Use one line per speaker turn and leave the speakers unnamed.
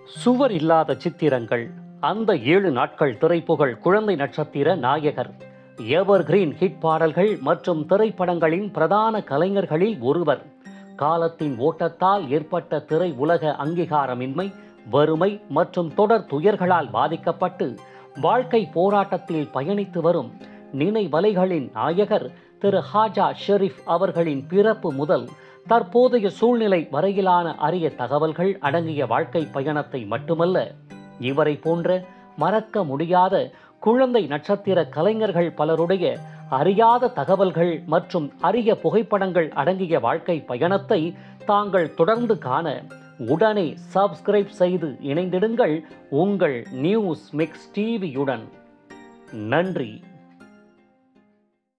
சுவர் இல்லாத சித்திரங்கள் அந்த ஏழு நாட்கள் திரைப்புகழ் குழந்தை நட்சத்திர நாயகர் எவர் கிரீன் ஹிட் பாடல்கள் மற்றும் திரைப்படங்களின் பிரதான கலைஞர்களில் ஒருவர் காலத்தின் ஓட்டத்தால் ஏற்பட்ட திரை உலக அங்கீகாரமின்மை வறுமை மற்றும் தொடர் துயர்களால் பாதிக்கப்பட்டு வாழ்க்கை போராட்டத்தில் பயணித்து வரும் நினைவலைகளின் நாயகர் திரு ஹாஜா ஷெரீப் அவர்களின் பிறப்பு முதல் தற்போதைய சூழ்நிலை வரையிலான அரிய தகவல்கள் அடங்கிய வாழ்க்கை பயணத்தை மட்டுமல்ல இவரை போன்ற மறக்க முடியாத குழந்தை நட்சத்திர கலைஞர்கள் பலருடைய அறியாத தகவல்கள் மற்றும் அரிய புகைப்படங்கள் அடங்கிய வாழ்க்கை பயணத்தை தாங்கள் தொடர்ந்து காண உடனே சப்ஸ்கிரைப் செய்து இணைந்திடுங்கள் உங்கள் நியூஸ் மிக்ஸ் டிவியுடன் நன்றி